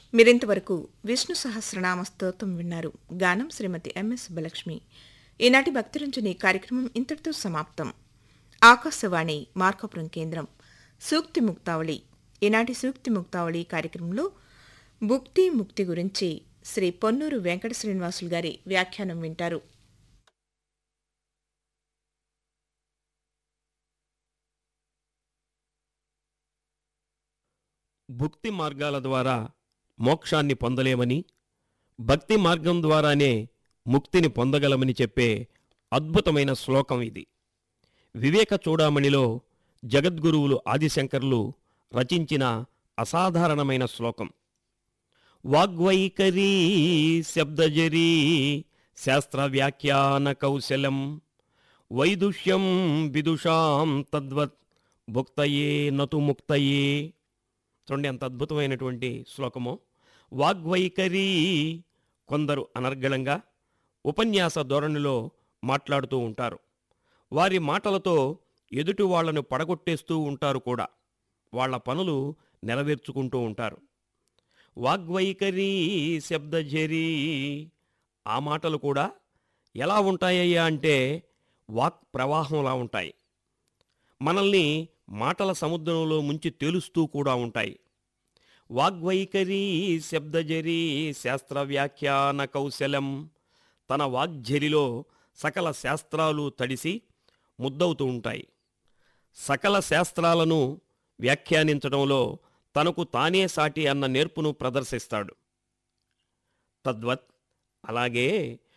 మీరింతవరకు విష్ణు సహస్రనామ స్తోత్రం విన్నారు గానం శ్రీమతి ఎంఎస్ సుబ్బలక్ష్మి ఈనాటి భక్తులంజని కార్యక్రమం ఇంతటితో సమాప్తం ఆకాశవాణి మార్కాపురం కేంద్రం సూక్తి ముక్తావళి ఈనాటి సూక్తి ముక్తావళి కార్యక్రమంలో భుక్తి ముక్తి గురించి శ్రీ పొన్నూరు వెంకట శ్రీనివాసులు గారి వ్యాఖ్యానం వింటారు భుక్తి మార్గాల ద్వారా మోక్షాన్ని పొందలేమని భక్తి మార్గం ద్వారానే ముక్తిని పొందగలమని చెప్పే అద్భుతమైన శ్లోకం ఇది వివేక చూడామణిలో జగద్గురువులు ఆదిశంకర్లు రచించిన అసాధారణమైన శ్లోకం వాగ్వైఖరీ శబ్దజరీ శాస్త్ర వ్యాఖ్యాన కౌశలం వైదుష్యం విదుషాం తద్వత్ భుక్తయే నతు ముక్తయే చూడండి ఎంత అద్భుతమైనటువంటి శ్లోకము వాగ్వైఖరి కొందరు అనర్గళంగా ఉపన్యాస ధోరణిలో మాట్లాడుతూ ఉంటారు వారి మాటలతో ఎదుటి వాళ్లను పడగొట్టేస్తూ ఉంటారు కూడా వాళ్ళ పనులు నెరవేర్చుకుంటూ ఉంటారు వాగ్వైఖరి శబ్దజరీ ఆ మాటలు కూడా ఎలా ఉంటాయ్యా అంటే వాక్ ప్రవాహంలా ఉంటాయి మనల్ని మాటల సముద్రంలో ముంచి తేలుస్తూ కూడా ఉంటాయి వాగ్వైఖరి శబ్దజరి శాస్త్ర వ్యాఖ్యాన కౌశలం తన వాగ్జరిలో సకల శాస్త్రాలు తడిసి ముద్దవుతూ ఉంటాయి సకల శాస్త్రాలను వ్యాఖ్యానించడంలో తనకు తానే సాటి అన్న నేర్పును ప్రదర్శిస్తాడు తద్వత్ అలాగే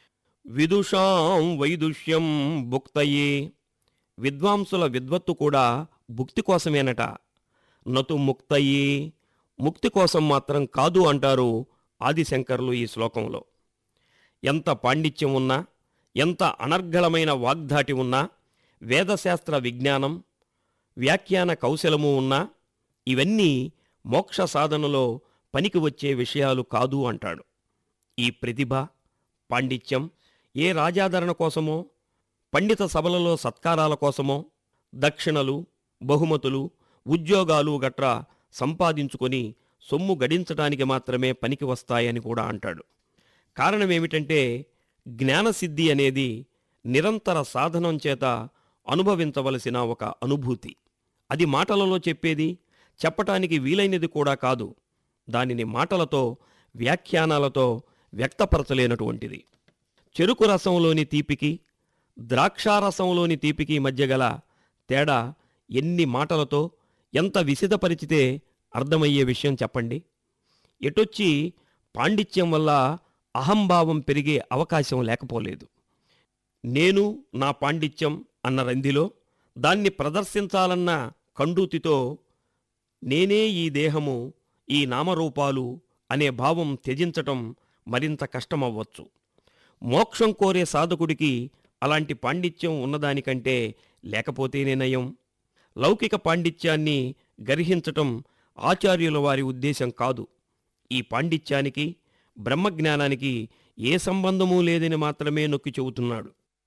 విదుషాం వైదుష్యం భుక్తయే విద్వాంసుల విద్వత్తు కూడా భుక్తి కోసమేనట నతు ముక్తయే ముక్తి కోసం మాత్రం కాదు అంటారు ఆదిశంకర్లు ఈ శ్లోకంలో ఎంత పాండిత్యం ఉన్నా ఎంత అనర్గళమైన వాగ్ధాటి ఉన్నా వేదశాస్త్ర విజ్ఞానం వ్యాఖ్యాన కౌశలము ఉన్నా ఇవన్నీ మోక్ష సాధనలో పనికి వచ్చే విషయాలు కాదు అంటాడు ఈ ప్రతిభ పాండిత్యం ఏ రాజాదరణ కోసమో పండిత సభలలో సత్కారాల కోసమో దక్షిణలు బహుమతులు ఉద్యోగాలు గట్రా సంపాదించుకొని సొమ్ము గడించటానికి మాత్రమే పనికి వస్తాయని కూడా అంటాడు కారణమేమిటంటే జ్ఞానసిద్ధి అనేది నిరంతర సాధనం చేత అనుభవించవలసిన ఒక అనుభూతి అది మాటలలో చెప్పేది చెప్పటానికి వీలైనది కూడా కాదు దానిని మాటలతో వ్యాఖ్యానాలతో వ్యక్తపరచలేనటువంటిది చెరుకు రసంలోని తీపికి ద్రాక్షారసంలోని తీపికి మధ్య గల తేడా ఎన్ని మాటలతో ఎంత విసిదపరిచితే అర్థమయ్యే విషయం చెప్పండి ఎటొచ్చి పాండిత్యం వల్ల అహంభావం పెరిగే అవకాశం లేకపోలేదు నేను నా పాండిత్యం అన్న రందిలో దాన్ని ప్రదర్శించాలన్న కండూతితో నేనే ఈ దేహము ఈ నామరూపాలు అనే భావం త్యజించటం మరింత కష్టమవ్వచ్చు మోక్షం కోరే సాధకుడికి అలాంటి పాండిత్యం ఉన్నదానికంటే లేకపోతేనే నయం లౌకిక పాండిత్యాన్ని గర్హించటం ఆచార్యుల వారి ఉద్దేశం కాదు ఈ పాండిత్యానికి బ్రహ్మజ్ఞానానికి ఏ సంబంధమూ లేదని మాత్రమే నొక్కి చెబుతున్నాడు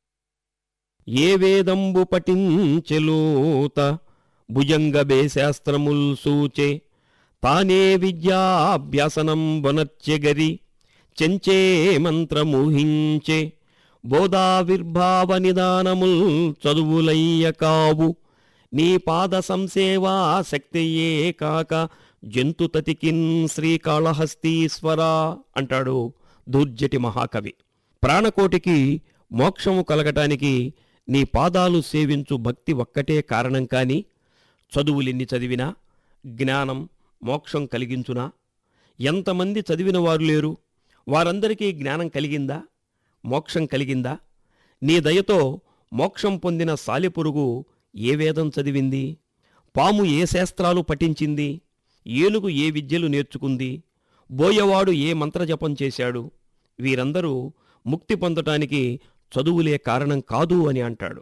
ఏ వేదంబు పఠించెలూత భుజంగబే శాస్త్రముల్ సూచే తానే విద్యాభ్యాసనం వనర్చెగరి చెంచే మంత్రమూహించే బోధావిర్భావ నిదానముల్ చదువులయ్య కావు నీ పాద సంసేవా శక్తియే కాక జంతుతతికిన్ శ్రీకాళహస్తీశ్వర అంటాడు దూర్జటి మహాకవి ప్రాణకోటికి మోక్షము కలగటానికి నీ పాదాలు సేవించు భక్తి ఒక్కటే కారణం కాని చదువులెన్ని చదివినా జ్ఞానం మోక్షం కలిగించునా ఎంతమంది చదివిన వారు లేరు వారందరికీ జ్ఞానం కలిగిందా మోక్షం కలిగిందా నీ దయతో మోక్షం పొందిన సాలెపురుగు ఏ వేదం చదివింది పాము ఏ శాస్త్రాలు పఠించింది ఏనుగు ఏ విద్యలు నేర్చుకుంది బోయవాడు ఏ మంత్రజపం చేశాడు వీరందరూ ముక్తి పొందటానికి చదువులే కారణం కాదు అని అంటాడు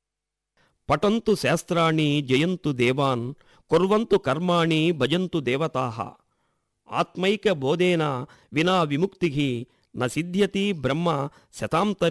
పటంతు శాస్త్రాణి జయంతు దేవాన్ కుర్వంతు కర్మాణి భజంతు దేవతాహ ఆత్మైక బోధేన వినా విముక్తి న సిద్ధ్యతి బ్రహ్మ శతాంతరి